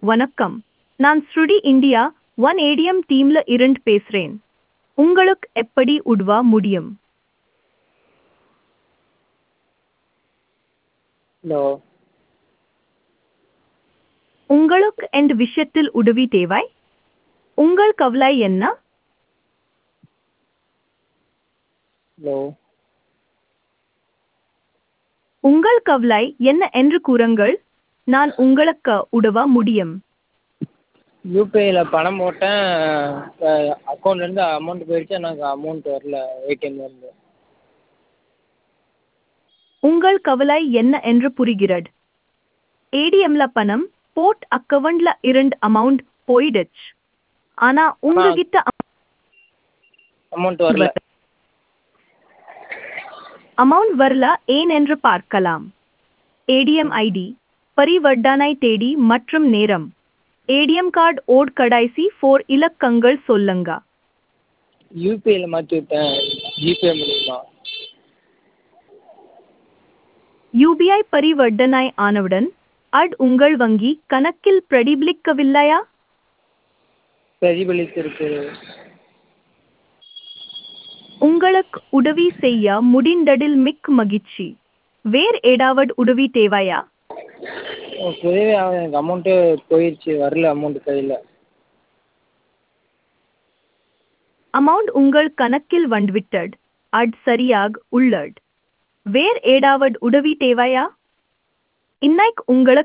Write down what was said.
வணக்கம் நான் ஸ்ருடி இந்தியா ஒன் ஏடிஎம் டீம்ல இருந்து பேசுறேன் உங்களுக்கு எப்படி உதவ முடியும் ஹலோ உங்களுக்கு எந்த விஷயத்தில் உதவி தேவை உங்கள் கவலை என்ன ஹலோ உங்கள் கவலை என்ன என்று கூறுங்கள் நான் உங்களுக்கு உதவ முடியும் யூபிஐயில் பணம் போட்டேன் அக்கௌண்ட்லேருந்து அமௌண்ட் போயிடுச்சு எனக்கு அமௌண்ட் வரல ஏடிஎம்லேருந்து உங்கள் கவலை என்ன என்று புரிகிறது ஏடிஎம்ல பணம் போட் அக்கவுண்ட்ல இருந்து அமௌண்ட் போயிடுச்சு ஆனா உங்ககிட்ட அமௌண்ட் வரல அமௌண்ட் வரல ஏன் என்று பார்க்கலாம் ஏடிஎம் ஐடி பரிவர்த்தனை தேதி மற்றும் நேரம் ஏடிஎம் கார்டு ஓட் கடைசி ஃபோர் இலக்கங்கள் சொல்லுங்க யூபிஐயில் மாற்றி விட்டேன் ஜிபே மூலிமா யூபிஐ பரிவர்த்தனை ஆனவுடன் அட் உங்கள் வங்கி கணக்கில் பிரதிபலிக்கவில்லையா பிரதிபலித்திருக்கு உங்களுக்கு உதவி செய்ய முடிந்ததில் மிக்க மகிழ்ச்சி வேறு ஏதாவது உதவி தேவையா உதவி ஆகுது எனக்கு அமௌண்ட்டு போயிடுச்சு வரல அமௌண்ட் கையில் அமௌண்ட் உங்கள் கணக்கில் வந்துவிட்டது அது சரியாக உள்ளது வேறு ஏதாவது உதவி தேவையா இன்னைக்கு உங்களுக்கு